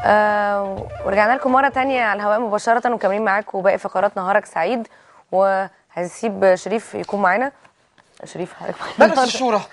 آه ورجعنا لكم مرة تانية على الهواء مباشرة ومكملين معاكم باقي فقرات نهارك سعيد وهسيب شريف يكون معانا شريف حضرتك مجلس الشورى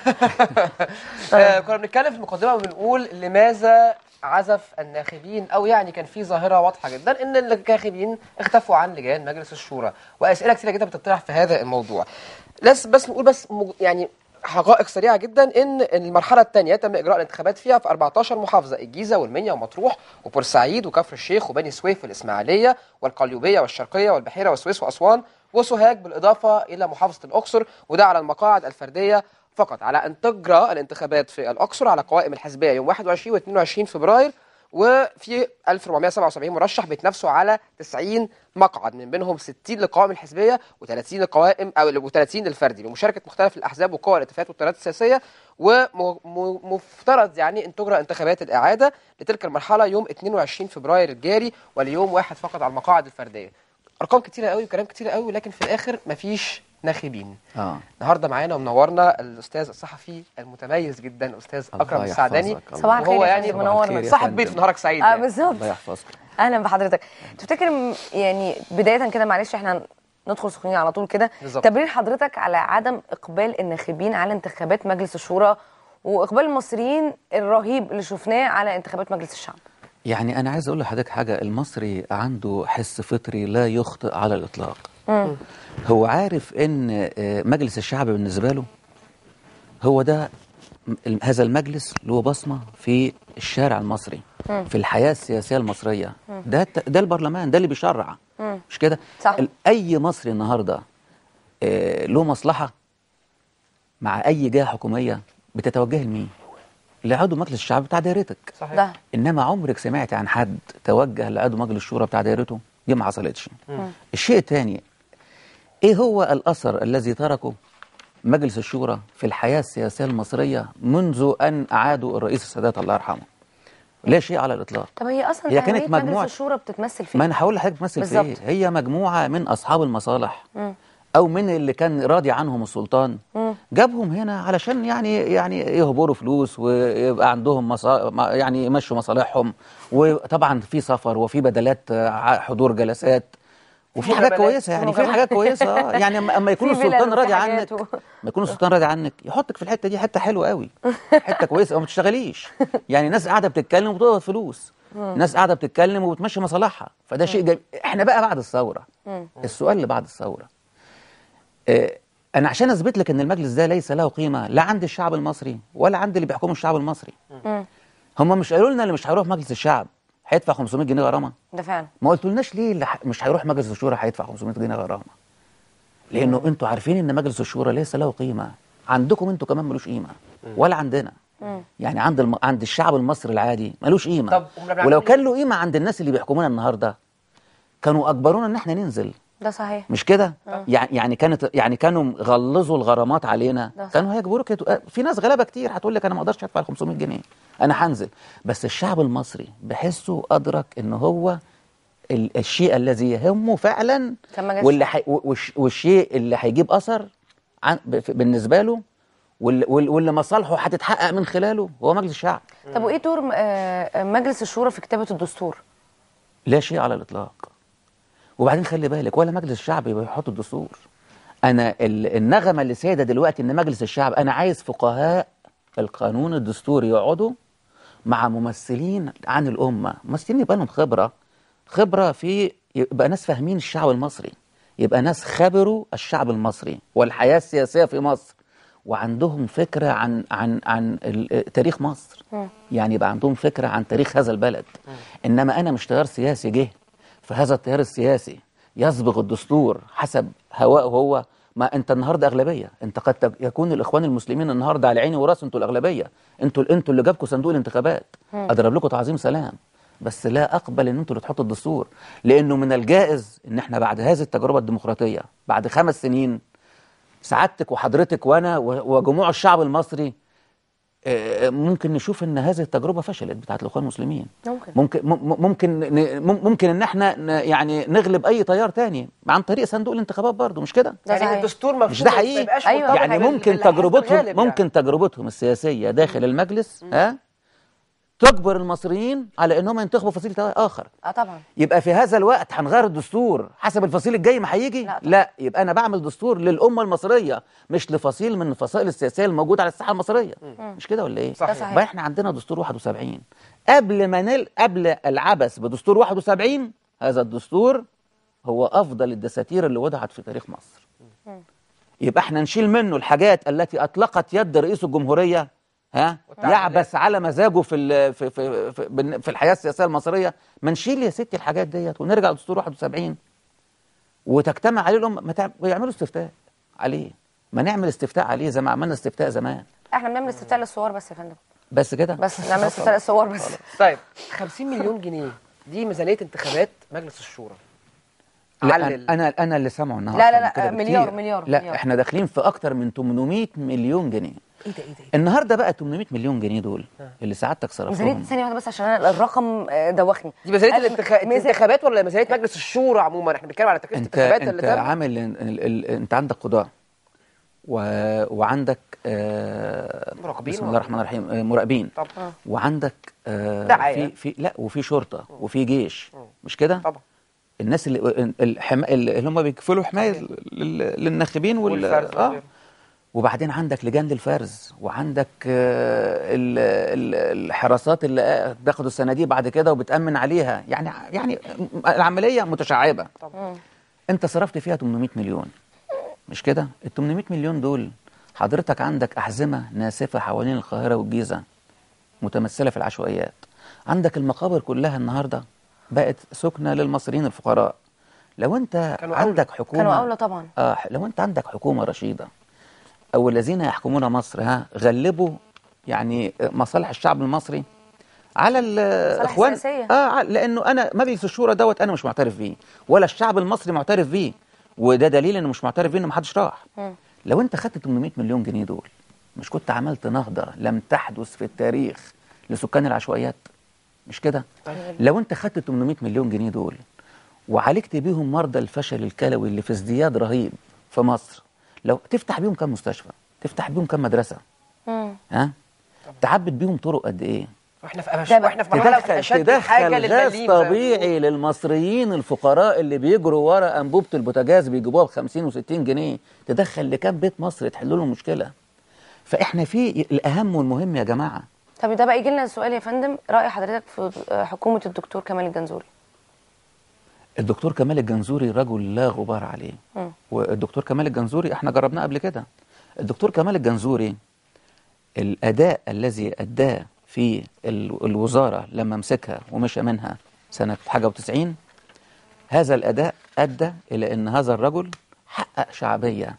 آه، كنا بنتكلم في المقدمه وبنقول لماذا عزف الناخبين او يعني كان في ظاهره واضحه جدا ان الناخبين اختفوا عن لجان مجلس الشورى واسئله كثيره جدا بتطرح في هذا الموضوع بس بس نقول بس مج- يعني حقائق سريعه جدا ان المرحله الثانيه تم اجراء الانتخابات فيها في 14 محافظه الجيزه والمنيا ومطروح وبورسعيد وكفر الشيخ وبني سويف والاسماعيليه والقليوبيه والشرقيه والبحيره والسويس واسوان وسوهاج بالاضافه الى محافظه الاقصر وده على المقاعد الفرديه فقط على ان تجرى الانتخابات في الاقصر على قوائم الحزبيه يوم 21 و22 فبراير وفي 1477 مرشح بيتنافسوا على 90 مقعد من بينهم 60 للقوائم الحزبيه و30 للقوائم او و30 للفردي بمشاركه مختلف الاحزاب وقوى الاتفاقات والتيارات السياسيه ومفترض يعني ان تجرى انتخابات الاعاده لتلك المرحله يوم 22 فبراير الجاري وليوم واحد فقط على المقاعد الفرديه. ارقام كتيره قوي وكلام كتير قوي لكن في الاخر مفيش ناخبين. اه النهارده معانا ومنورنا الاستاذ الصحفي المتميز جدا الاستاذ الله اكرم السعداني يحفظك، الله صباح الخير وهو يا يعني فندم، منورنا. خير يا صاحب فندم. بيت في نهارك سعيد اه يعني. بالظبط الله يحفظك اهلا بحضرتك تفتكر م- يعني بدايه كده معلش احنا ندخل سخنين على طول كده بالظبط. تبرير حضرتك على عدم اقبال الناخبين على انتخابات مجلس الشورى واقبال المصريين الرهيب اللي شفناه على انتخابات مجلس الشعب يعني انا عايز اقول لحضرتك حاجه المصري عنده حس فطري لا يخطئ على الاطلاق هو عارف ان آه، مجلس الشعب بالنسبه له هو ده م- هذا المجلس له بصمه في الشارع المصري في الحياه السياسيه المصريه ده الت- ده البرلمان ده اللي بيشرع مش كده صح. ال- اي مصري النهارده آه، له مصلحه مع اي جهه حكوميه بتتوجه لمين لعضو مجلس الشعب بتاع دايرتك صحيح ده انما عمرك سمعت عن حد توجه لعضو مجلس الشورى بتاع دايرته دي ما حصلتش الشيء الثاني ايه هو الاثر الذي تركه مجلس الشورى في الحياه السياسيه المصريه منذ ان اعادوا الرئيس السادات الله يرحمه لا شيء على الاطلاق طب هي اصلا هي كانت أهمية مجموعة- مجلس الشورى بتتمثل في ما إيه؟ انا هقول لحضرتك تمثل في ايه بالظبط. هي مجموعه من اصحاب المصالح او من اللي كان راضي عنهم السلطان جابهم هنا علشان يعني يعني يهبروا فلوس ويبقى عندهم مصا... ما- يعني يمشوا مصالحهم وطبعا في سفر وفي بدلات آه، ع- حضور جلسات وفي حاجات مجاملات. كويسه يعني في حاجات كويسه اه يعني أما- اما يكون في فيلل السلطان وفي راضي حاجات عنك و- ما يكون السلطان راضي عنك يحطك في الحته دي حته حلوه قوي حته كويسه وما تشتغليش يعني ناس قاعده بتتكلم وبتقبض فلوس ناس قاعده بتتكلم وبتمشي مصالحها فده شيء جميل احنا بقى بعد الثوره السؤال اللي بعد الثوره آه، انا عشان اثبت لك ان المجلس ده ليس له قيمه لا عند الشعب المصري ولا عند اللي بيحكموا الشعب المصري هم مش قالوا لنا اللي مش هيروح مجلس الشعب هيدفع 500 جنيه غرامه ده فعلا ما قلتولناش ليه اللي ح- مش هيروح مجلس الشورى هيدفع 500 جنيه غرامه لانه انتوا عارفين ان مجلس الشورى ليس له قيمه عندكم انتوا كمان ملوش قيمه ولا عندنا يعني عند الم... عند الشعب المصري العادي ملوش قيمه طب هم بيعملوا ولو إيه؟ كان له قيمه عند الناس اللي بيحكمونا النهارده كانوا اجبرونا ان احنا ننزل ده صحيح مش كده يعني يعني كانت يعني كانوا غلظوا الغرامات علينا ده صح. كانوا هيجبروك يت- في ناس غلابه كتير هتقول لك انا ما اقدرش ادفع ال 500 جنيه انا هنزل بس الشعب المصري بحسه ادرك ان هو ال- الشيء الذي يهمه فعلا كان مجلس واللي الشعب. حي والش- والشيء اللي هيجيب اثر عن ب- ف- بالنسبه له واللي, واللي واللي مصالحه هتتحقق من خلاله هو مجلس الشعب طب وايه دور م- آه، مجلس الشورى في كتابه الدستور لا شيء على الاطلاق وبعدين خلي بالك ولا مجلس الشعب يبقى يحط الدستور انا ال- النغمه اللي سايده دلوقتي ان مجلس الشعب انا عايز فقهاء القانون الدستوري يقعدوا مع ممثلين عن الامه ممثلين يبقى لهم خبره خبره في يبقى ناس فاهمين الشعب المصري يبقى ناس خبروا الشعب المصري والحياه السياسيه في مصر وعندهم فكره عن عن عن ال- تاريخ مصر يعني يبقى عندهم فكره عن تاريخ هذا البلد انما انا مش تيار سياسي جه فهذا التيار السياسي يصبغ الدستور حسب هواه هو ما انت النهارده اغلبيه انت قد تك- يكون الاخوان المسلمين النهارده على عيني وراسي انتوا الاغلبيه انتوا انتوا اللي جابكم صندوق الانتخابات اضرب لكم تعظيم سلام بس لا اقبل ان انتوا اللي تحطوا الدستور لانه من الجائز ان احنا بعد هذه التجربه الديمقراطيه بعد خمس سنين سعادتك وحضرتك وانا و- وجموع الشعب المصري آه، ممكن نشوف ان هذه التجربه فشلت بتاعت الاخوان المسلمين ممكن. ممكن مم- ممكن ن- مم- ممكن ان احنا ن- يعني نغلب اي تيار تاني عن طريق صندوق الانتخابات برضه مش كده ده يعني صحيح. الدستور مفهوم مش ده حقيقي؟ ما يبقاش أيوة. مرتبط يعني بال- ممكن بالحزب تجربتهم الغالب ممكن تجربتهم السياسيه داخل المجلس ها تجبر المصريين على انهم ينتخبوا فصيل اخر اه طبعا يبقى في هذا الوقت هنغير الدستور حسب الفصيل الجاي ما هيجي لا طبعا. لا يبقى انا بعمل دستور للامه المصريه مش لفصيل من الفصائل السياسيه الموجوده على الساحه المصريه مش كده ولا ايه صحيح. ده صحيح. بقى احنا عندنا دستور 71 قبل ما نل قبل العبث بدستور 71 هذا الدستور هو افضل الدساتير اللي وضعت في تاريخ مصر يبقى احنا نشيل منه الحاجات التي اطلقت يد رئيس الجمهوريه ها والتعديلات. يعبث على مزاجه في ال- في في في, بالن- في الحياه السياسيه المصريه ما نشيل يا ستي الحاجات ديت ونرجع لدستور 71 وتجتمع عليه الامه ما تع- ويعملوا استفتاء عليه ما نعمل استفتاء عليه زي ما عملنا استفتاء زمان احنا بنعمل استفتاء للصور بس يا فندم بس كده بس نعمل استفتاء للصور بس طيب 50 مليون جنيه دي ميزانيه انتخابات مجلس الشورى لا علل. انا انا اللي سامعه النهارده لا، لا، من لا، كده مليار، بكتير. مليار، لا مليار. احنا داخلين في اكتر من 800 مليون جنيه ايه ده ايه ده النهارده بقى 800 مليون جنيه دول اللي سعادتك ميزانيه صرفتهم ثانيه واحده بس عشان أنا الرقم آه، دوخني دي ميزانيه ألف- الانتخ... ميزا- الانتخابات ولا ميزانيه مجلس الشورى عموما احنا بنتكلم على تكلفه انت الانتخابات اللي انت تم عامل ال... ال... ال... انت عندك قضاء و... وعندك آه... مراقبين بسم الله ولا- الرحمن الرحيم آه، مراقبين طبعا وعندك آه... دعاية. في في لا وفي شرطه وفي جيش مش كده طبعا الناس اللي الحما... اللي هم بيكفلوا حمايه لل... للناخبين وال... والفرز اه وغيره. وبعدين عندك لجان للفرز وعندك آه، ال- ال- الحراسات اللي آه، بتاخد الصناديق بعد كده وبتأمن عليها يعني يعني العملية متشعبة طبعا انت صرفت فيها 800 مليون مش كده ال 800 مليون دول حضرتك عندك أحزمة ناسفة حوالين القاهرة والجيزة متمثلة في العشوائيات عندك المقابر كلها النهاردة بقت سكنة للمصريين الفقراء لو انت كانوا أولى. عندك حكومة كانوا أولى طبعا آه لو انت عندك حكومة رشيدة او الذين يحكمون مصر ها غلبوا يعني مصالح الشعب المصري على الاخوان السياسية. اه ع- لانه انا مجلس الشورى دوت انا مش معترف بيه ولا الشعب المصري معترف بيه وده دليل انه مش معترف بيه انه محدش راح لو انت خدت 800 مليون جنيه دول مش كنت عملت نهضة لم تحدث في التاريخ لسكان العشوائيات مش كده لو انت خدت 800 مليون جنيه دول وعالجت بيهم مرضى الفشل الكلوي اللي في ازدياد رهيب في مصر لو تفتح بيهم كم مستشفى تفتح بيهم كم مدرسة مم. ها تعبد بيهم طرق قد ايه واحنا في أمش... ده بقى- واحنا في مرحله تدخل اشد حاجه تدخل غاز للمليم زي ما طبيعي للمصريين الفقراء اللي بيجروا ورا انبوبه البوتاجاز بيجيبوها ب 50 و60 جنيه تدخل لكام بيت مصر تحل لهم مشكله فاحنا في الاهم والمهم يا جماعه طب ده بقى يجي لنا السؤال يا فندم رأي حضرتك في حكومة الدكتور كمال الجنزوري الدكتور كمال الجنزوري رجل لا غبار عليه مم. والدكتور كمال الجنزوري احنا جربناه قبل كده الدكتور كمال الجنزوري الاداء الذي اداه في ال- الوزاره لما مسكها ومشى منها سنه حاجه و90 هذا الاداء ادى الى ان هذا الرجل حقق شعبيه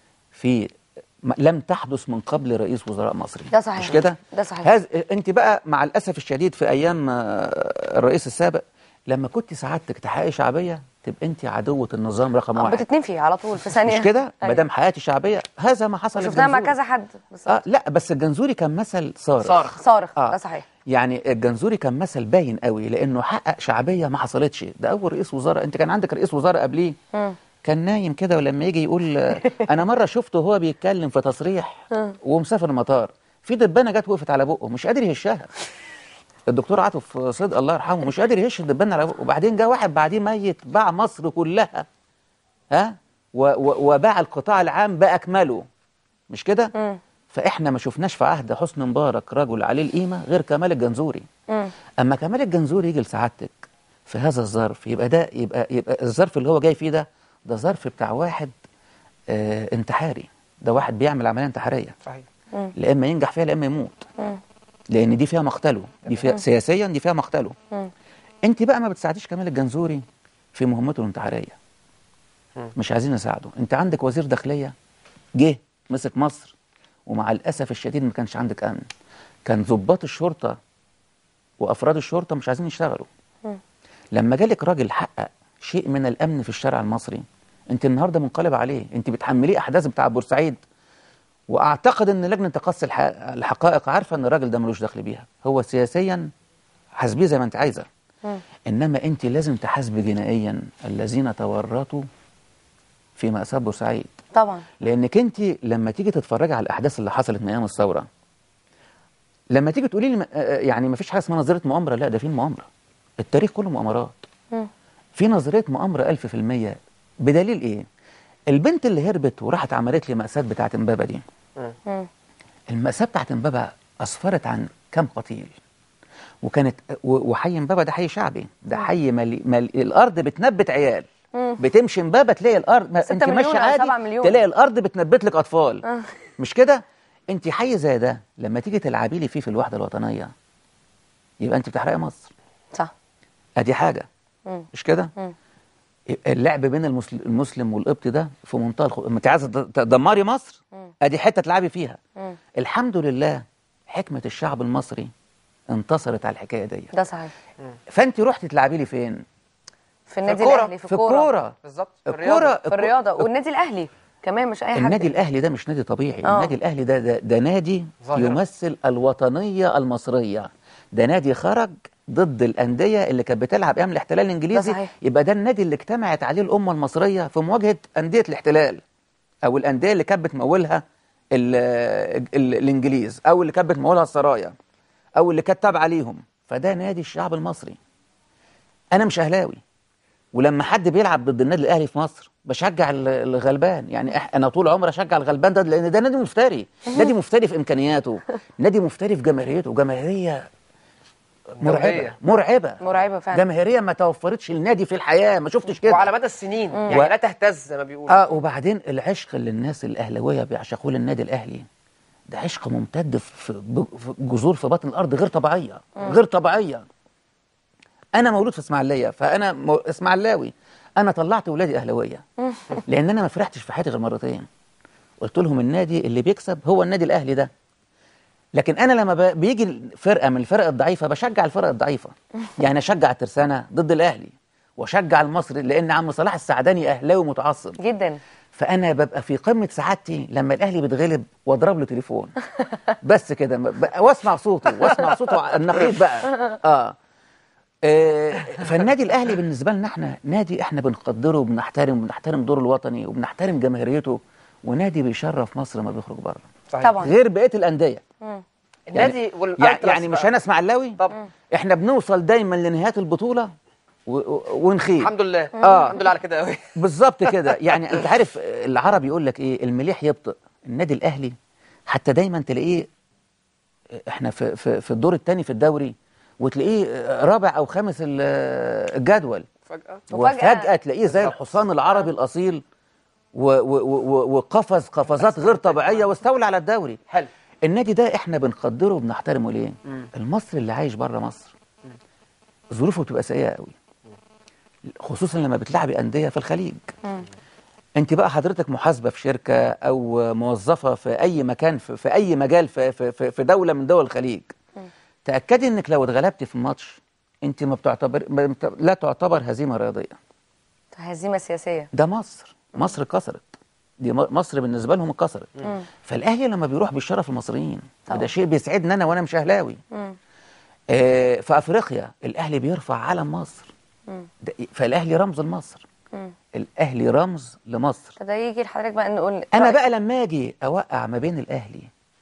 في م- لم تحدث من قبل رئيس وزراء مصري ده صحيح. مش كده ده صحيح. هذا انت بقى مع الاسف الشديد في ايام آه، الرئيس السابق لما كنت سعادتك تحققي شعبيه تبقى انت عدوه النظام رقم آه، واحد بتتنفي على طول في ثانية مش كده ما أيوة. دام حياتي شعبيه هذا ما حصل شفناها مع للجنزوري. كذا حد بس اه لا بس الجنزوري كان مثل صارخ صارخ صارخ آه. ده صحيح يعني الجنزوري كان مثل باين قوي لانه حقق شعبيه ما حصلتش ده اول رئيس وزراء انت كان عندك رئيس وزراء قبليه مم. كان نايم كده ولما يجي يقول آه، انا مره شفته وهو بيتكلم في تصريح ومسافر المطار في دبانه جت وقفت على بقه مش قادر يهشها الدكتور عاطف صدق الله يرحمه مش قادر يهش الدبانه على بقه وبعدين جه واحد بعديه ميت باع مصر كلها ها و و وباع القطاع العام باكمله مش كده مم. فاحنا ما شفناش في عهد حسني مبارك رجل عليه القيمه غير كمال الجنزوري مم. اما كمال الجنزوري يجي لسعادتك في هذا الظرف يبقى ده يبقى يبقى الظرف اللي هو جاي فيه ده ده ظرف بتاع واحد آه انتحاري ده واحد بيعمل عمليه انتحاريه صحيح لا اما ينجح فيها لا اما يموت مم. لان دي فيها مقتله دي فيها سياسيا دي فيها مقتله مم. انت بقى ما بتساعديش كمال الجنزوري في مهمته الانتحاريه مم. مش عايزين نساعده انت عندك وزير داخليه جه مسك مصر ومع الاسف الشديد ما كانش عندك امن كان ضباط الشرطه وافراد الشرطه مش عايزين يشتغلوا مم. لما جالك راجل حقق شيء من الامن في الشارع المصري انت النهارده منقلب عليه انت بتحمليه احداث بتاع بورسعيد واعتقد ان لجنه تقصي الح- الحقائق عارفه ان الراجل ده ملوش دخل بيها هو سياسيا حاسبيه زي ما انت عايزه مم. انما انت لازم تحاسبي جنائيا الذين تورطوا في مأساة بورسعيد طبعا لانك انت لما تيجي تتفرجي على الاحداث اللي حصلت من ايام الثوره لما تيجي تقولي لي م- آه، يعني ما فيش حاجه اسمها نظريه مؤامره لا ده في مؤامره التاريخ كله مؤامرات مم. في نظريه مؤامره ألف في المية بدليل ايه البنت اللي هربت وراحت عملت لي مأساة بتاعت امبابة دي مم. المأساة بتاعت امبابة أسفرت عن كم قتيل وكانت و- وحي امبابة ده حي شعبي ده حي ملي ملي الأرض بتنبت عيال بتمشي امبابة تلاقي الأرض ما ستة انت مليون ماشية أو عادي سبعة مليون. تلاقي الأرض بتنبت لك أطفال آه. مش كده انت حي زي ده لما تيجي تلعبي لي فيه في الوحدة الوطنية يبقى انت بتحرقي مصر صح ادي حاجة مم. مش كده مم. اللعب بين المسل- المسلم والقبطي ده في منتهى الخ... انت عايزه تد- تدمري مصر ادي حته تلعبي فيها مم. الحمد لله حكمه الشعب المصري انتصرت على الحكايه دي ده صحيح فانت رحتي تلعبي لي فين في النادي الكورة. الاهلي في في الكوره الكوره بالظبط في الكوره في الرياضه والنادي الاهلي كمان مش اي حد النادي الاهلي ده مش نادي طبيعي آه. النادي الاهلي ده ده, ده نادي ظاهرة. يمثل الوطنيه المصريه ده نادي خرج ضد الانديه اللي كانت بتلعب ايام الاحتلال الانجليزي صحيح. يبقى ده النادي اللي اجتمعت عليه الامه المصريه في مواجهه انديه الاحتلال او الانديه اللي كانت بتمولها ال ال الانجليز او اللي كانت بتمولها السرايا او اللي كانت تابعه ليهم فده نادي الشعب المصري انا مش اهلاوي ولما حد بيلعب ضد النادي الاهلي في مصر بشجع ال- الغلبان يعني إح- انا طول عمري اشجع الغلبان ده لان ده نادي مفتري نادي مفتري في امكانياته نادي مفتري في جماهيريته جماهيريه مرعبه دولية. مرعبه مرعبه فعلا جماهيريه ما توفرتش النادي في الحياه ما شفتش كده وعلى مدى السنين يعني و- لا تهتز زي ما بيقولوا اه وبعدين العشق اللي الناس الاهلاويه بيعشقوه للنادي الاهلي ده عشق ممتد في ب- في جذور في بطن الارض غير طبيعيه غير طبيعيه انا مولود في اسماعيليه فانا مو- اسماعيلاوي انا طلعت ولادي اهلاويه لان انا ما فرحتش في حياتي غير مرتين قلت لهم النادي اللي بيكسب هو النادي الاهلي ده لكن انا لما ب- بيجي فرقه من الفرق الضعيفه بشجع الفرق الضعيفه يعني اشجع الترسانه ضد الاهلي واشجع المصري لان عم صلاح السعداني اهلاوي متعصب جدا فانا ببقى في قمه سعادتي لما الاهلي بيتغلب واضرب له تليفون بس كده ب- واسمع صوته واسمع صوته النقيض بقى اه آه، فالنادي الاهلي بالنسبه لنا احنا نادي احنا بنقدره وبنحترم وبنحترم دوره الوطني وبنحترم جماهيريته ونادي بيشرف مصر ما بيخرج بره صحيح. طبعا غير بقيه الانديه النادي يعني, والالتراس يعني مش بقى. انا اسماعيلاوي طب احنا بنوصل دايما لنهايات البطوله و- و- ونخيب الحمد لله آه. الحمد لله على كده قوي بالظبط كده يعني انت عارف العرب يقول لك ايه المليح يبطئ النادي الاهلي حتى دايما تلاقيه احنا في في, في الدور الثاني في الدوري وتلاقيه رابع او خامس ال- الجدول فجاه وفجأة- وفجأة تلاقيه زي بالظبط. الحصان العربي الأصيل و- و- و- وقفز قفزات غير طبيعية واستولى على الدوري حلو النادي ده احنا بنقدره وبنحترمه ليه؟ المصري اللي عايش بره مصر ظروفه بتبقى سيئة قوي خصوصا لما بتلعبي أندية في الخليج انت بقى حضرتك محاسبة في شركة أو موظفة في أي مكان في, في أي مجال في, في, في, في دولة من دول الخليج تأكدي انك لو اتغلبتي في الماتش انت ما بتعتبر ما بت- لا تعتبر هزيمة رياضية هزيمه سياسيه ده مصر مصر كسرت دي م- مصر بالنسبه لهم اتكسرت فالاهلي لما بيروح بيشرف المصريين طبعا. وده شيء بيسعدني انا وانا مش اهلاوي مم. آه في افريقيا الاهلي بيرفع علم مصر ده- فالاهلي رمز لمصر مم. الاهلي رمز لمصر فده يجي لحضرتك بقى نقول انا رأيك. بقى لما اجي اوقع ما بين الاهلي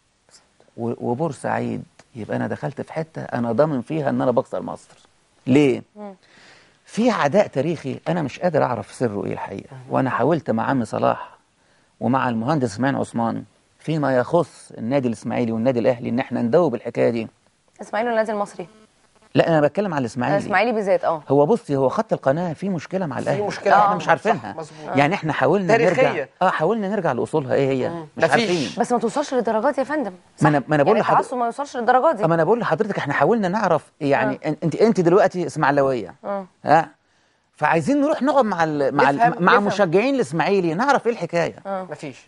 و- وبورسعيد يبقى انا دخلت في حته انا ضامن فيها ان انا بكسر مصر ليه في عداء تاريخي انا مش قادر اعرف سره ايه الحقيقه وانا حاولت مع عم صلاح ومع المهندس اسماعيل عثمان فيما يخص النادي الاسماعيلي والنادي الاهلي ان احنا ندوب الحكايه دي اسماعيلي والنادي المصري لا انا بتكلم على الاسماعيلي الاسماعيلي بالذات اه هو بصي هو خط القناه فيه مشكله مع الاهلي مشكلة. احنا آه. مش صح، عارفينها مظبوط. يعني احنا حاولنا تاريخية. نرجع اه حاولنا نرجع لاصولها ايه هي مش مفيش. عارفين بس ما توصلش للدرجات يا فندم ما أنا- ما أنا بقول يعني لحضرتك- التعصب ما يوصلش للدرجات دي اما انا بقول لحضرتك احنا حاولنا نعرف يعني آه. انت انت دلوقتي اسماعيلاويه اه ها فعايزين نروح نقعد مع ال مع ال نفهم- مع نفهم. مشجعين الاسماعيلي نعرف ايه الحكايه مفيش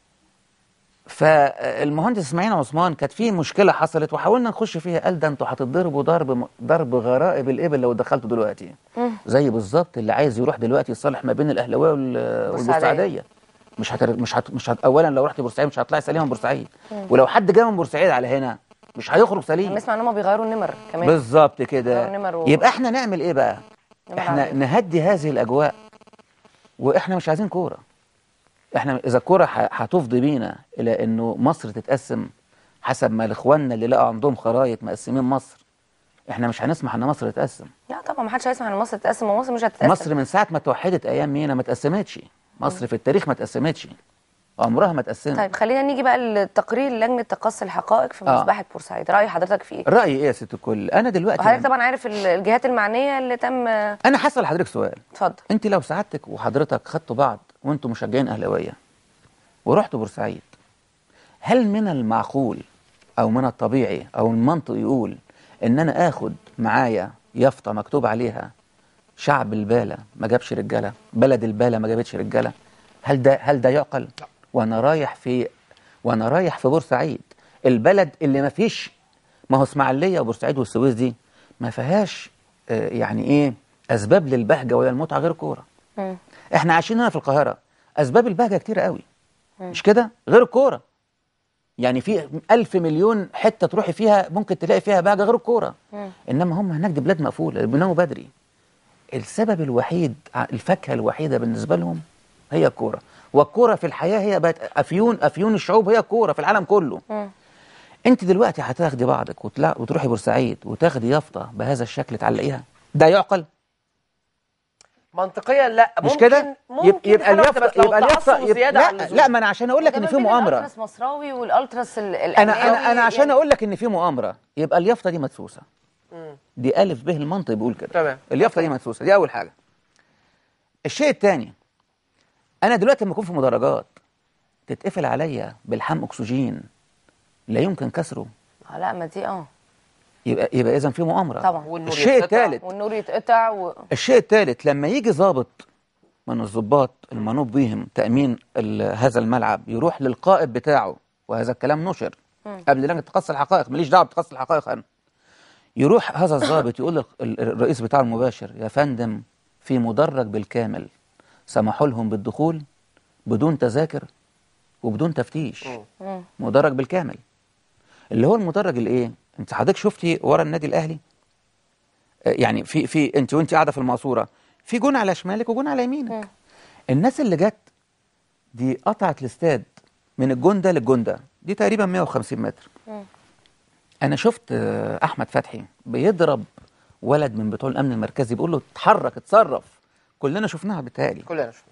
فالمهندس اسماعيل عثمان كانت في مشكله حصلت وحاولنا نخش فيها قال ده انتوا هتتضربوا ضرب م- ضرب غرائب الابل لو دخلتوا دلوقتي زي بالظبط اللي عايز يروح دلوقتي يصالح ما بين الاهلاويه وال- والبورسعيديه مش هتر... مش هت... مش هت... اولا لو رحت بورسعيد مش هتطلعي سليم من بورسعيد ولو حد جاي من بورسعيد على هنا مش هيخرج سليم بنسمع ان هم بيغيروا النمر كمان بالظبط كده غيروا النمر و- يبقى احنا نعمل ايه بقى نمر احنا عادية. نهدي هذه الاجواء واحنا مش عايزين كوره احنا اذا الكوره ح- هتفضي بينا الى انه مصر تتقسم حسب ما الاخواننا اللي لقوا عندهم خرايط مقسمين مصر احنا مش هنسمح ان مصر تتقسم لا طبعا ما حدش هيسمح ان مصر تتقسم ومصر مش هتتقسم مصر من ساعه ما اتوحدت ايام مينا ما اتقسمتش مصر في التاريخ ما اتقسمتش عمرها ما اتقسمت طيب خلينا نيجي بقى للتقرير لجنه تقصي الحقائق في آه. مصباح بورسعيد راي حضرتك فيه رايي ايه يا ست الكل انا دلوقتي وحضرتك طبعا عارف ال- الجهات المعنيه اللي تم انا هسال حضرتك سؤال اتفضل انت لو سعادتك وحضرتك خدتوا بعض وانتم مشجعين اهلاويه ورحتوا بورسعيد هل من المعقول او من الطبيعي او المنطق يقول ان انا اخد معايا يافطه مكتوب عليها شعب الباله ما جابش رجاله بلد الباله ما جابتش رجاله هل ده هل ده يعقل وانا رايح في وانا رايح في بورسعيد البلد اللي ما فيش ما هو اسماعيليه وبورسعيد والسويس دي ما فيهاش آه، يعني ايه اسباب للبهجه ولا المتعه غير كوره مم. احنا عايشين هنا في القاهره اسباب البهجه كتير قوي مش كده غير الكوره يعني في ألف مليون حته تروحي فيها ممكن تلاقي فيها بهجه غير الكوره انما هم هناك دي بلاد مقفوله بيناموا بدري السبب الوحيد ع- الفاكهه الوحيده بالنسبه لهم هي الكوره والكوره في الحياه هي بقت افيون افيون الشعوب هي الكوره في العالم كله مم. انت دلوقتي هتاخدي بعضك وتلا... وتروحي بورسعيد وتاخدي يافطه بهذا الشكل تعلقيها ده يعقل منطقيا لا مش ممكن كده ممكن يبقى حاجة اليافطه بس لو يبقى اليافطه تعصب يبقى زيادة عن لا اللزوم. لا ما انا عشان اقول لك ان وده في ما بين مؤامره الالتراس مصراوي والالتراس ال- انا الأهلاوي انا انا عشان يعني اقول لك ان في مؤامره يبقى اليافطه دي مدسوسه مم. دي الف به المنطق بيقول كده تمام. اليافطه دي مدسوسه دي اول حاجه الشيء الثاني انا دلوقتي لما اكون في مدرجات تتقفل عليا بالحم اكسجين لا يمكن كسره آه لا ما دي اه يبقى يبقى اذا في مؤامره طبعا. والنور الشيء يتقطع. الثالث والنور يتقطع و... الشيء الثالث لما يجي ضابط من الضباط المنوط بهم تأمين ال- هذا الملعب يروح للقائد بتاعه وهذا الكلام نشر قبل لجنة تقصي الحقائق ماليش دعوة بتقصي الحقائق أنا يروح هذا الضابط يقول لل- ال- الرئيس بتاعه المباشر يا فندم في مدرج بالكامل سمحوا لهم بالدخول بدون تذاكر وبدون تفتيش مم. مدرج بالكامل اللي هو المدرج الايه انت حضرتك شفتي ورا النادي الاهلي آه، يعني في في انت وانت قاعده في المقصوره في جون على شمالك وجون على يمينك الناس اللي جت دي قطعت الاستاد من الجون ده للجون ده دي تقريبا 150 متر انا شفت آه، احمد فتحي بيضرب ولد من بتوع الامن المركزي بيقول له اتحرك اتصرف كلنا شفناها بالتالي كلنا شفنا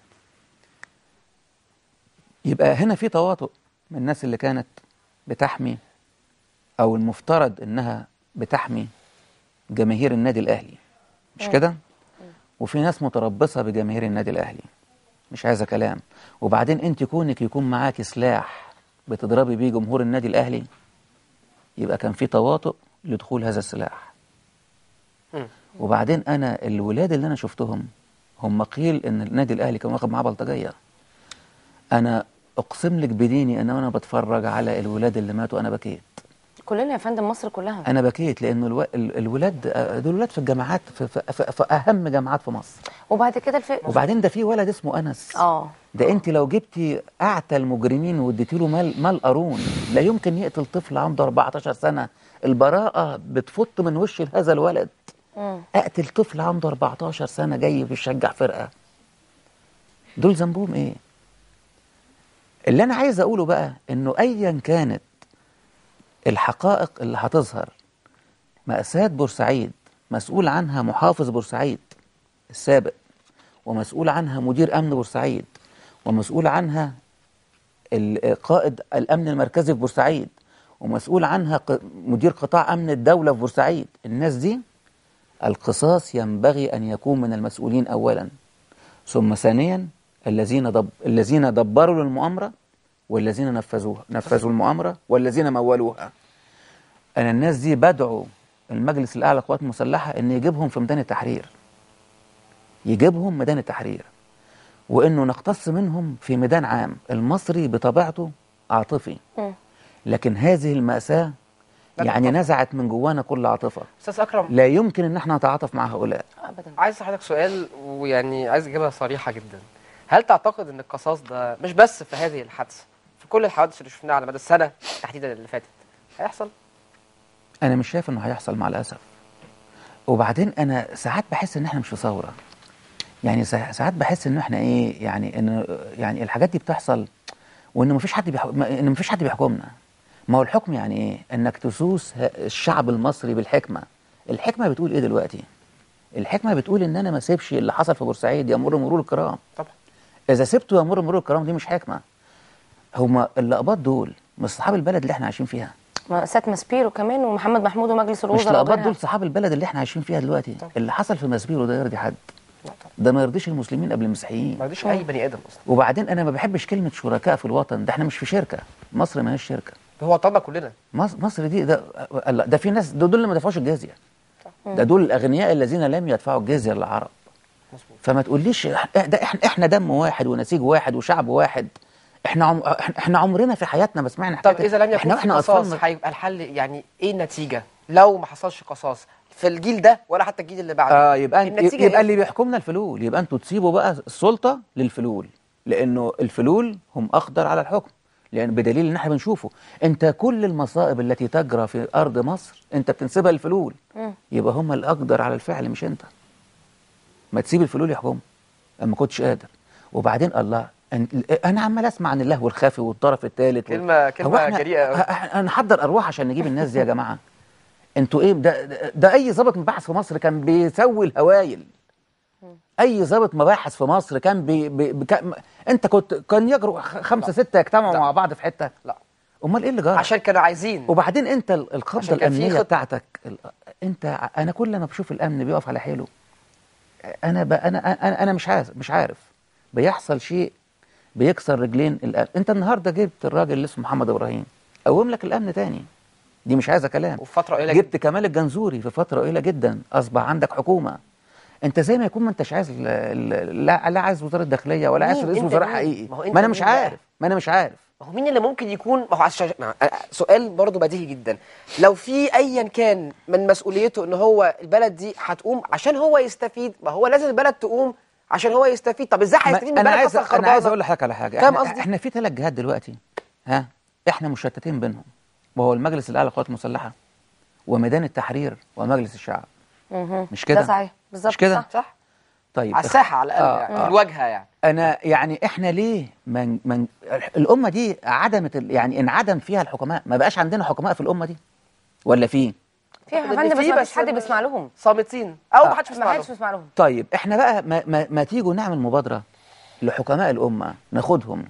يبقى هنا في تواطؤ من الناس اللي كانت بتحمي او المفترض انها بتحمي جماهير النادي الاهلي مش كده وفي ناس متربصه بجماهير النادي الاهلي مش عايزه كلام وبعدين انت كونك يكون معاكي سلاح بتضربي بيه جمهور النادي الاهلي يبقى كان في تواطؤ لدخول هذا السلاح مم. وبعدين انا الولاد اللي انا شفتهم هم قيل ان النادي الاهلي كان واخد معاه بلطجيه انا اقسم لك بديني ان انا بتفرج على الولاد اللي ماتوا انا بكيت كلنا يا فندم مصر كلها انا بكيت لانه الو... ال- الولاد آه، دول ولاد في الجامعات في, في, في, في اهم جامعات في مصر وبعد كده الف... وبعدين ده في ولد اسمه انس اه ده انت لو جبتي اعتى المجرمين واديتي له مال مال قارون لا يمكن يقتل طفل عنده 14 سنه البراءه بتفط من وش هذا الولد مم. اقتل طفل عنده 14 سنه جاي بيشجع فرقه دول ذنبهم ايه اللي انا عايز اقوله بقى انه ايا كانت الحقائق اللي هتظهر مأساة بورسعيد مسؤول عنها محافظ بورسعيد السابق ومسؤول عنها مدير أمن بورسعيد ومسؤول عنها ال- قائد الأمن المركزي في بورسعيد ومسؤول عنها ق- مدير قطاع أمن الدولة في بورسعيد الناس دي القصاص ينبغي أن يكون من المسؤولين أولا ثم ثانيا الذين دب الذين دبروا للمؤامرة والذين نفذوها نفذوا المؤامرة والذين مولوها أنا الناس دي بدعو المجلس الأعلى للقوات المسلحة إن يجيبهم في ميدان التحرير يجيبهم ميدان التحرير وإنه نقتص منهم في ميدان عام المصري بطبيعته عاطفي مم. لكن هذه المأساة لا يعني طبعاً. نزعت من جوانا كل عاطفة استاذ اكرم لا يمكن إن احنا نتعاطف مع هؤلاء ابدا عايز اسال حضرتك سؤال ويعني عايز اجابه صريحه جدا هل تعتقد ان القصاص ده مش بس في هذه الحادثه في كل الحوادث اللي شفناها على مدى السنه تحديدا اللي فاتت هيحصل أنا مش شايف إنه هيحصل مع الأسف وبعدين أنا ساعات بحس إن إحنا مش في ثورة يعني سا- ساعات بحس إن إحنا إيه يعني إن يعني الحاجات دي بتحصل وإن مفيش حد بيحك... إن مفيش حد بيحكمنا ما هو الحكم يعني ايه انك تسوس ه- الشعب المصري بالحكمه الحكمه بتقول ايه دلوقتي الحكمه بتقول ان انا ما اسيبش اللي حصل في بورسعيد يمر مرور الكرام طبعا اذا سبته يمر مرور الكرام دي مش حكمه هما اللقبات دول مش صحاب البلد اللي احنا عايشين فيها مأساة ماسبيرو كمان ومحمد محمود ومجلس مش الوزراء لقبات وغيرها. دول صحاب البلد اللي احنا عايشين فيها دلوقتي اللي حصل في مسبيرو ده يرضي حد لا طبعا ده ما يرضيش المسلمين قبل المسيحيين ما يرضيش اي بني ادم اصلا وبعدين انا ما بحبش كلمه شركاء في الوطن ده احنا مش في شركه مصر ما هيش شركه هو طلبنا كلنا مصر, مصر دي ده لا، ده في ناس ده دول اللي ما دفعوش الجزيه ده دول الاغنياء الذين لم يدفعوا الجزيه للعرب مظبوط فما تقوليش إح- ده احنا احنا دم واحد ونسيج واحد وشعب واحد احنا عم إحنا- احنا عمرنا في حياتنا ما سمعنا طب حكاية- اذا لم يكن احنا في احنا قصاص اطفال هيبقى الحل يعني ايه النتيجه لو ما حصلش قصاص في الجيل ده ولا حتى الجيل اللي بعده اه يبقى أنت- النتيجة يبقى إيه؟ اللي بيحكمنا الفلول يبقى انتوا تسيبوا بقى السلطه للفلول لانه الفلول هم اقدر على الحكم لان بدليل ان احنا بنشوفه انت كل المصائب التي تجرى في ارض مصر انت بتنسبها للفلول يبقى هم الاقدر على الفعل مش انت ما تسيب الفلول يحكموا اما كنتش قادر وبعدين الله أن- انا عمال اسمع عن اللهو الخفي والطرف الثالث كلمة- كلمة جريئة أوي. انا نحضر ارواح عشان نجيب الناس دي يا جماعه انتوا ايه ده, ده, ده اي ضابط مباحث في مصر كان بيسوي الهوايل اي ضابط مباحث في مصر كان بي بي بك... انت كنت كان يجروا خ- خمسه سته يجتمعوا لا. مع بعض في حته لا امال ايه اللي جرى عشان كانوا عايزين وبعدين انت ال- عشان الخطه كان في الامنيه خطة. بتاعتك ال- انت ع- انا كل ما بشوف الامن بيقف على حيله انا ب... انا انا انا مش عارف مش عارف بيحصل شيء بيكسر رجلين الامن انت النهارده جبت الراجل اللي اسمه محمد ابراهيم قوم لك الامن تاني دي مش عايزه كلام وفي فتره قليله جبت كمال الجنزوري في فتره قليله جدا اصبح عندك حكومه انت زي ما يكون ما انتش عايز ال- ال- لا لا عايز وزاره داخليه ولا عايز مين؟ رئيس انت وزراء مين؟ حقيقي ما هو انت ما انا مش مين بقى؟ عارف ما انا مش عارف ما هو مين اللي ممكن يكون ما هو عشان ما- سؤال برضو بديهي جدا لو في ايا كان من مسؤوليته ان هو البلد دي هتقوم عشان هو يستفيد ما هو لازم البلد تقوم عشان هو يستفيد طب ازاي ما- هيستفيد من انا البلد عايز اصلا انا عايز خربانة؟ اقول لحضرتك على حاجه فاهم احنا, قصدي؟ احنا في ثلاث جهات دلوقتي ها احنا مشتتين بينهم وهو المجلس الاعلى للقوات المسلحه وميدان التحرير ومجلس الشعب مهم. مش كده ده صحيح بالظبط مش كده صح. صح طيب على الساحه على الاقل آه، يعني آه. في الواجهه يعني انا يعني احنا ليه من من الامه دي عدمت ال- يعني انعدم فيها الحكماء ما بقاش عندنا حكماء في الامه دي ولا في في يا اللي فندم بس فيه ما فيش بس حد ال- بيسمع لهم صامتين او آه. ما حدش ما بيسمع حدش له بيسمع لهم طيب احنا بقى ما, ما, ما تيجوا نعمل مبادره لحكماء الامه ناخدهم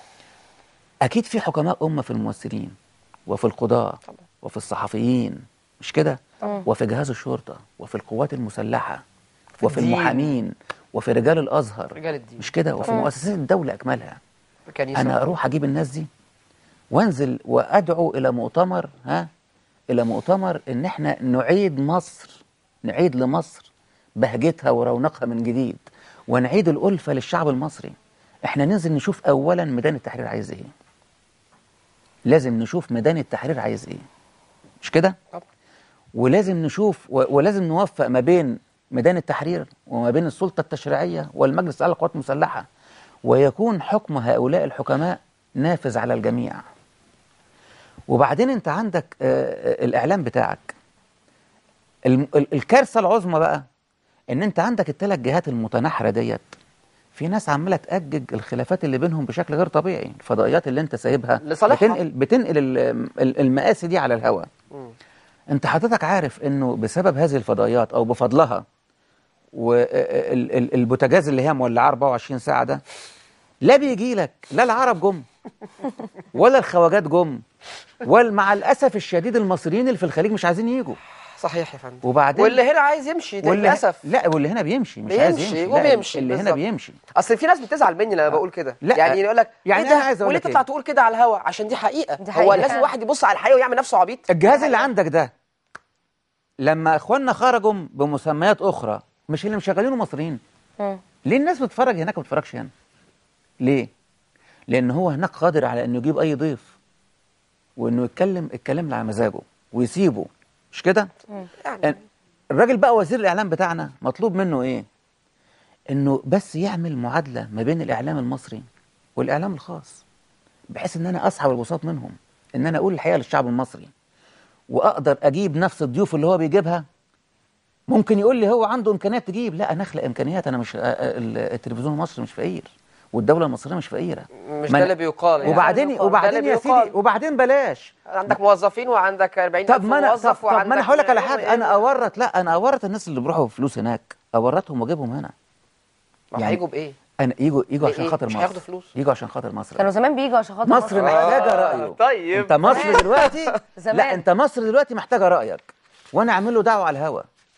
اكيد في حكماء امه في الممثلين وفي القضاه وفي الصحفيين مش كده وفي جهاز الشرطه وفي القوات المسلحه وفي الدين. المحامين وفي رجال الازهر رجال الدين. مش كده وفي مؤسسات الدوله اكملها الكنيسه انا اروح اجيب الناس دي وانزل وادعو الى مؤتمر ها الى مؤتمر ان احنا نعيد مصر نعيد لمصر بهجتها ورونقها من جديد ونعيد الالفه للشعب المصري احنا ننزل نشوف اولا ميدان التحرير عايز ايه لازم نشوف ميدان التحرير عايز ايه مش كده طبعا. ولازم نشوف و- ولازم نوفق ما بين ميدان التحرير وما بين السلطة التشريعية والمجلس الأعلى للقوات المسلحة ويكون حكم هؤلاء الحكماء نافذ على الجميع وبعدين انت عندك آه، آه، الإعلام بتاعك الم- ال- الكارثة العظمى بقى ان انت عندك الثلاث جهات المتناحرة ديت في ناس عمالة تأجج الخلافات اللي بينهم بشكل غير طبيعي الفضائيات اللي انت سايبها لصالحها. بتنقل بتنقل ال- ال- المآسي دي على الهواء مم. انت حضرتك عارف انه بسبب هذه الفضائيات او بفضلها والبوتاجاز اللي هي مولعاه 24 ساعه ده لا بيجي لك لا العرب جم ولا الخواجات جم ومع الاسف الشديد المصريين اللي في الخليج مش عايزين يجوا صحيح يا فندم وبعدين واللي هنا عايز يمشي واللي للاسف لا واللي هنا بيمشي مش عايز بيمشي يمشي لا، وبيمشي اللي هنا بالظبط. بيمشي اصل في ناس بتزعل مني لما بقول كده لا. يعني يقول لك يعني إيه ده؟ أنا عايز أقول وليه لك تطلع إيه؟ تقول كده على الهوا عشان دي حقيقه دي هو حقيقة لازم فعلا. واحد يبص على الحقيقه ويعمل نفسه عبيط الجهاز اللي عندك ده لما اخواننا خرجوا بمسميات اخرى مش اللي مشغلينه مصريين مم. ليه الناس بتتفرج هناك ما بتتفرجش هنا ليه لان هو هناك قادر على انه يجيب اي ضيف وانه يتكلم الكلام اللي على مزاجه ويسيبه مش كده يعني الراجل بقى وزير الاعلام بتاعنا مطلوب منه ايه انه بس يعمل معادله ما بين الاعلام المصري والاعلام الخاص بحيث ان انا اسحب الوساط منهم ان انا اقول الحقيقه للشعب المصري واقدر اجيب نفس الضيوف اللي هو بيجيبها ممكن يقول لي هو عنده امكانيات تجيب لا انا اخلق امكانيات انا مش آه، آه، التلفزيون المصري مش فقير والدوله المصريه مش فقيره مش ما ده أنا- اللي بيقال يعني. وبعدين ده اللي وبعدين يا بيقال. سيدي وبعدين بلاش عندك موظفين وعندك 40 طب ما انا طب, موظف طب ما انا وعندك هقول لك على إيه حاجه وإيه انا اورط لا انا اورط الناس اللي بيروحوا فلوس هناك اورطهم واجيبهم هنا ما يعني- هيجوا بايه؟ انا يجوا يجوا ليه عشان إيه؟ خاطر مش مصر هياخدوا فلوس؟ يجوا عشان خاطر مصر كانوا زمان بيجوا عشان خاطر مصر محتاجه آه، رايه طيب. انت مصر دلوقتي زمان. لا انت مصر دلوقتي محتاجه رايك وانا اعمل له دعوه على الهوا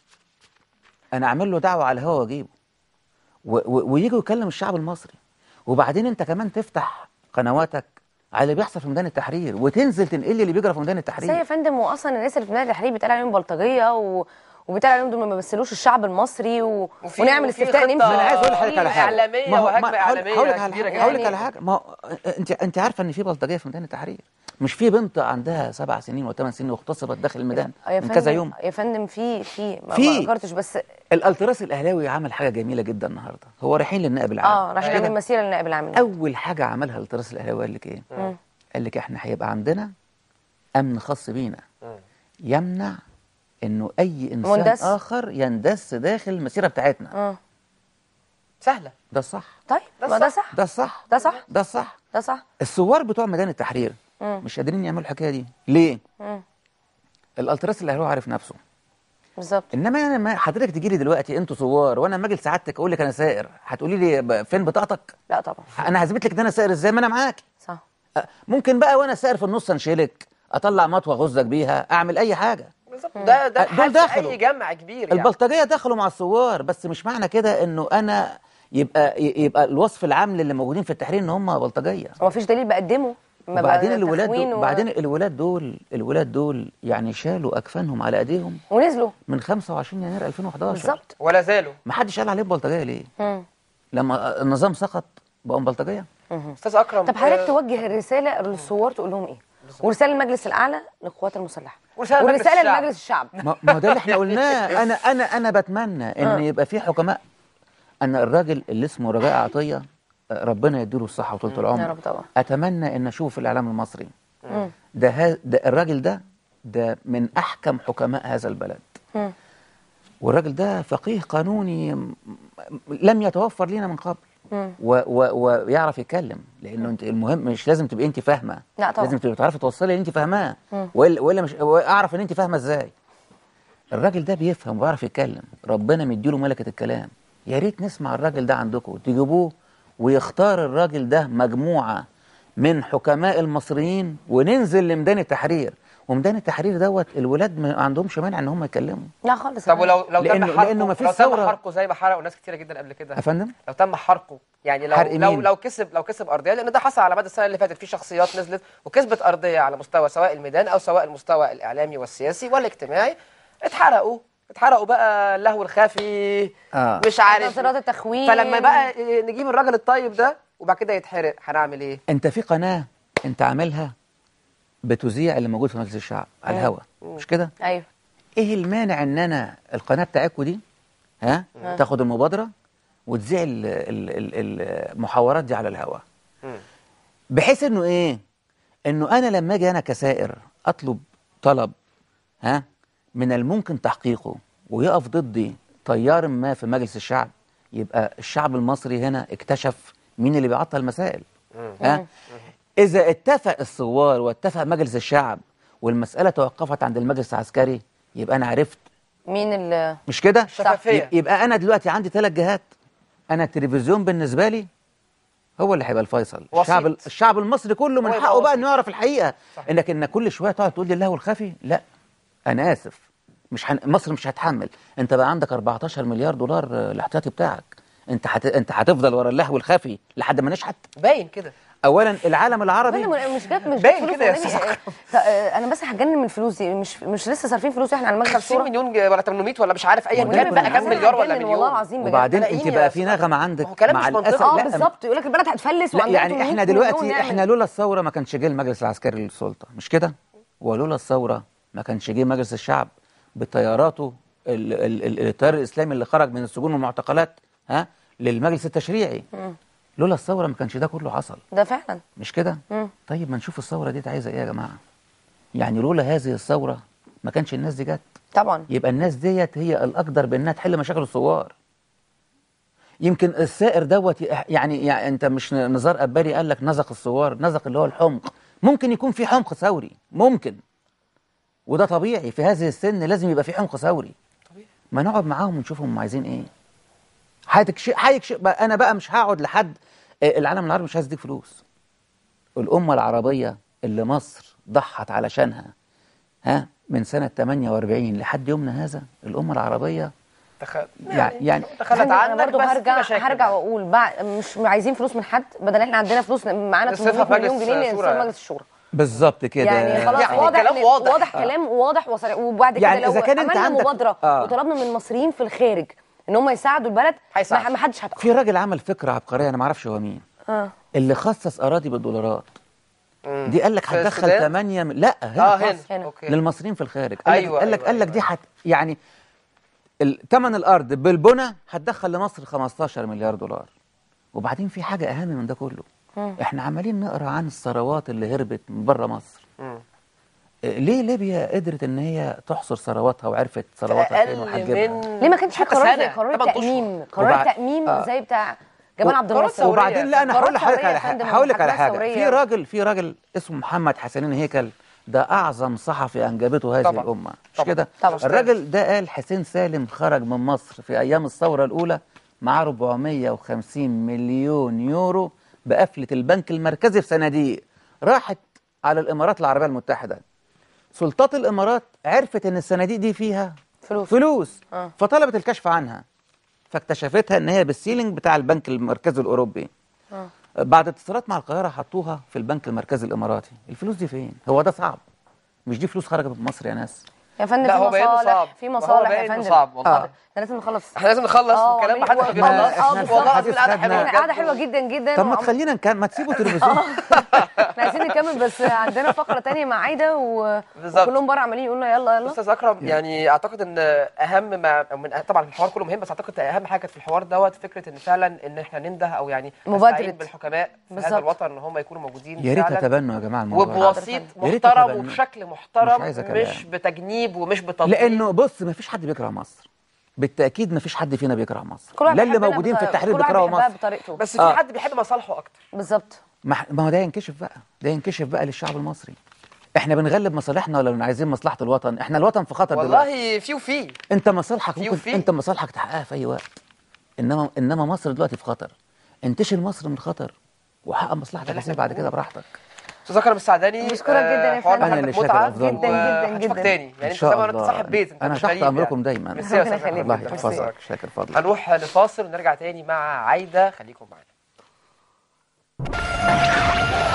انا اعمل له دعوه على الهوا واجيبه و- و- ويجي يكلم الشعب المصري وبعدين انت كمان تفتح قنواتك على اللي بيحصل في ميدان التحرير وتنزل تنقل لي اللي بيجرى في ميدان بس هي يا التحرير فندم واصلا الناس اللي في ميدان التحرير بيتقال عليهم بلطجيه و... وبيتقال عليهم دول ما بيمثلوش الشعب المصري و... وفي- ونعمل وفي استفتاء خطة نمشي ما انا عايز اقول لحضرتك على حاجه إعلامية ما هو- وهجمة ما- هقول- إعلامية هقول لك على كبيرة حاجه هقول لك يعني. على حاجه ما هو انت انت عارفه ان في بلطجيه في ميدان التحرير مش في بنت عندها سبع سنين وثمان سنين واغتصبت داخل الميدان يا من فندم كذا يوم يا فندم في في ما في. ما ذكرتش بس الالتراس الاهلاوي عمل حاجه جميله جدا النهارده هو رايحين للنائب العام اه راح أيوة. نعمل مسيره للنائب العام اول حاجه عملها الالتراس الاهلاوي قال لك ايه قال لك احنا هيبقى عندنا امن خاص بينا يمنع انه اي انسان مندس. اخر يندس داخل المسيره بتاعتنا اه سهله ده الصح طيب ده ما ده الصح. صح ده الصح ده صح ده الصح ده صح الثوار بتوع ميدان التحرير مش قادرين يعملوا الحكايه دي ليه مم. الالتراس الاهلاوي عارف نفسه بالظبط انما انا ما حضرتك تجي لي دلوقتي انتوا ثوار وانا لما اجي لسعادتك اقول لك انا سائر هتقولي لي ب- فين بطاقتك لا طبعا انا هثبت لك ان انا سائر ازاي ما انا معاك صح أه، ممكن بقى وانا سائر في النص انشلك اطلع مطوه غزك بيها اعمل اي حاجه بالظبط ده ده دول الحل في دخلوا. اي جمع كبير يعني البلطجيه دخلوا مع الثوار بس مش معنى كده انه انا يبقى ي- يبقى الوصف العام للي موجودين في التحرير ان هم بلطجيه وما فيش دليل بقدمه ما وبعدين بقى الولاد تخوين دول و- بعدين الولاد دول الولاد دول يعني شالوا اكفانهم على ايديهم ونزلوا من 25 يناير 2011 بالظبط ولا زالوا ما حدش قال عليهم بلطجيه ليه مم. لما النظام سقط بقوا بلطجيه استاذ اكرم طب حضرتك آه، توجه الرساله للثوار تقول لهم ايه؟ ورساله للمجلس الاعلى للقوات المسلحه ورسالة لمجلس ورساله الشعب. لمجلس الشعب ما ما هو ده اللي احنا قلناه انا انا انا بتمنى ان يبقى في حكماء ان الراجل اللي اسمه رجاء عطيه آه، ربنا يديله الصحه وطولة العمر يا رب طبعا. اتمنى ان اشوف في الاعلام المصري مم. ده, ها ده الراجل ده ده من احكم حكماء هذا البلد مم. والراجل ده فقيه قانوني م- لم يتوفر لنا من قبل مم. و و ويعرف يتكلم لانه انت المهم مش لازم تبقي انت فاهمه لا طبعا. لازم تبقي بتعرفي توصلي اللي انت فاهماه مم. والا والا مش اعرف ان انت فاهمه ازاي الراجل ده بيفهم وبيعرف يتكلم ربنا مديله ملكه الكلام يا ريت نسمع الراجل ده عندكم تجيبوه ويختار الراجل ده مجموعه من حكماء المصريين وننزل لميدان التحرير وميدان التحرير دوت الولاد ما عندهمش مانع ان هم يتكلموا لا خالص طب ولو لو لأنه- تم حرقه لأنه مفيش لو تم ثورة. حرقه زي ما حرقوا ناس كتيره جدا قبل كده يا فندم لو تم حرقه يعني لو حرق لو مين؟ لو كسب لو كسب ارضيه لان ده حصل على مدى السنه اللي فاتت في شخصيات نزلت وكسبت ارضيه على مستوى سواء الميدان او سواء المستوى الاعلامي والسياسي والاجتماعي اتحرقوا اتحرقوا بقى اللهو الخفي آه. مش عارف نظرات التخوين فلما بقى نجيب الراجل الطيب ده وبعد كده يتحرق هنعمل ايه؟ انت في قناه انت عاملها بتذيع اللي موجود في مجلس الشعب على الهوا مش كده ايوه ايه المانع ان انا القناه بتاعتكم دي ها تاخد المبادره وتذيع ال- ال- ال- المحاورات دي على الهوا مم. بحيث انه ايه انه انا لما اجي انا كسائر اطلب طلب ها من الممكن تحقيقه ويقف ضدي تيار ما في مجلس الشعب يبقى الشعب المصري هنا اكتشف مين اللي بيعطل المسائل ها اذا اتفق الثوار واتفق مجلس الشعب والمساله توقفت عند المجلس العسكري يبقى انا عرفت مين اللي مش كده شفافية. يبقى انا دلوقتي عندي ثلاث جهات انا التلفزيون بالنسبه لي هو اللي هيبقى الفيصل وسيط. الشعب الشعب المصري كله من هو يبقى حقه بقى وسيط. انه يعرف الحقيقه صحيح. انك ان كل شويه تقعد تقول لي اللهو الخفي لا انا اسف مش حن... مصر مش هتحمل انت بقى عندك 14 مليار دولار آه، الاحتياطي بتاعك انت هت... انت هتفضل ورا اللهو الخفي لحد ما نشحت باين كده اولا العالم العربي فندم، مش جت مش باين جت فلوس كده يا والنبي. أستاذ آه، آه، انا بس هتجنن من الفلوس دي مش مش لسه صارفين فلوس احنا على مجلس 50 الشورى مليون ج- ولا 800 ولا مش عارف ايا والنبي كان بقى كام كنا مليار ولا هتجنن مليون والله العظيم بجد. وبعدين لاقيين انت يا بقى في أستاذ نغمه ما عندك هو كلام مع مش منطقي. الاسف اه لا بالظبط يقول لك البلد هتفلس لا وعندنا يعني 800 احنا مليون دلوقتي نعمل. احنا لولا الثوره ما كانش جه المجلس العسكري للسلطه مش كده ولولا الثوره ما كانش جه مجلس الشعب بتياراته ال- ال- ال- التيار الاسلامي اللي خرج من السجون والمعتقلات ها للمجلس التشريعي لولا الثوره ما كانش ده كله حصل ده فعلا مش كده مم. طيب ما نشوف الثوره دي عايزه ايه يا جماعه يعني لولا هذه الثوره ما كانش الناس دي جت طبعا يبقى الناس ديت هي الاقدر بانها تحل مشاكل الثوار يمكن السائر دوت ي- يعني, يعني انت مش نزار قبالي قال لك نزق الثوار نزق اللي هو الحمق ممكن يكون في حمق ثوري ممكن وده طبيعي في هذه السن لازم يبقى في حمق ثوري طبيعي. ما نقعد معاهم ونشوف هم عايزين ايه هيكشف هيكشف بقى انا بقى مش هقعد لحد آه، العالم العربي مش عايز يديك فلوس الامه العربيه اللي مصر ضحت علشانها ها من سنه 48 لحد يومنا هذا الامه العربيه تخ- يعني يعني تخلت انا عنك برضو بس في هرجع مشاكل. هرجع واقول بعد مش عايزين فلوس من حد بدل احنا عندنا فلوس معانا نصرفها 800 في مليون مجلس جنيه الشورى. نصرف مجلس الشورى بالظبط كده يعني خلاص يعني واضح كلام إن- واضح. واضح كلام واضح وصريح وبعد كده يعني لو إذا كان أنت عملنا عندك- مبادره آه. وطلبنا من المصريين في الخارج ان هم يساعدوا البلد هيساعدوا. ما ما حدش هتأخر في راجل عمل فكره عبقريه انا ما اعرفش هو مين اه اللي خصص اراضي بالدولارات مم. دي قال لك في هتدخل السودان؟ 8 م... لا هنا اه في هنا مصر. هنا. اوكي للمصريين في الخارج قال أيوة، لك قال لك أيوة، قال لك أيوة. دي حت يعني ثمن الارض بالبنى هتدخل لمصر 15 مليار دولار وبعدين في حاجه اهم من ده كله احنا عمالين نقرا عن الثروات اللي هربت من بره مصر مم. إيه، ليه ليبيا قدرت ان هي تحصر ثرواتها وعرفت ثرواتها فين اقل وهتجيبها من ليه ما كانش في حتى قرار سنة، زي قرار تمن أشهر. التأميم قرار وبعد- التأميم آه. زي بتاع جمال عبد قرار الناصر ثورية. وبعدين لا انا قرار هقول لحضرتك ثورية على يا حاجه فندم، هقول لك على ومحاكمات حاجه في ثورية. راجل في راجل اسمه محمد حسنين هيكل ده اعظم صحفي انجبته هذه طبعا. الامه مش طبعا. كده طبعا. الراجل ده قال حسين سالم خرج من مصر في ايام الثوره الاولى معاه 450 مليون يورو بقفله البنك المركزي في صناديق راحت على الامارات العربيه المتحده سلطات الامارات عرفت ان الصناديق دي فيها فلوس. فلوس آه. فطلبت الكشف عنها فاكتشفتها ان هي بالسيلينج بتاع البنك المركزي الاوروبي آه. بعد اتصالات مع القاهره حطوها في البنك المركزي الاماراتي الفلوس دي فين هو ده صعب مش دي فلوس خرجت من مصر يا ناس يا فندم لا، في هو باين إنه صعب. مصالح في ما هو مصالح باين يا إنه فندم صعب والله. آه. احنا لازم نخلص احنا لازم نخلص آه، والكلام ما وعمالين- حدش ما- بيخلص إحنا والله الحديث العظيم القعده خدنا- حلوه احنا قاعده بجد. حلوه جدا جدا طب ما وعم- تخلينا نكمل ما تسيبوا تلفزيون احنا عايزين نكمل بس عندنا فقره تانية مع عايده و... بالظبط. وكلهم بره عمالين يقولوا يلا يلا استاذ اكرم يعني اعتقد ان اهم ما من طبعا الحوار كله مهم بس اعتقد اهم حاجه كانت في الحوار دوت فكره ان فعلا ان احنا ننده او يعني مبادرة. نستعين بالحكماء في هذا بالظبط. الوطن ان هم يكونوا موجودين يا ريت فعلا تتبنوا يا جماعه الموضوع ده. وبوسيط يا ريت محترم تتبنوا. وبشكل محترم مش عايزة كلام. مش بتجنيب ومش بتضليل لانه بص ما فيش حد بيكره مصر بالتاكيد ما فيش حد فينا بيكره مصر كل واحد لا اللي بيحبنا موجودين في بط- التحرير كل واحد بيكرهوا بيحبها مصر بطريقته بس في آه. حد بيحب مصالحه اكتر بالظبط ما ح- ما هو ده ينكشف بقى ده ينكشف بقى للشعب المصري احنا بنغلب مصالحنا ولا عايزين مصلحه الوطن احنا الوطن في خطر دلوقتي والله في وفي انت مصالحك في ممكن وفي. انت مصالحك تحققها في اي وقت انما انما مصر دلوقتي في خطر انتشل مصر من خطر وحقق مصلحتك اللي يا سيدي احنا بعد كده براحتك استاذ اكرم السعداني بشكرك جدا يا حوار فندم. أنا اللي حضرتك شاكر متعه أفضل. جدا جدا وهشوفك جدا. تاني يعني ان انت شاء زي ما انت الله صاحب بيت انت انا مش تحت غريب امركم يعني. دايما ميرسي يا ربنا أستاذ أكرم يخليك. الله جداً. ميرسي. يحفظك شاكر فضلك هنروح لفاصل ونرجع تاني مع عايده خليكم معانا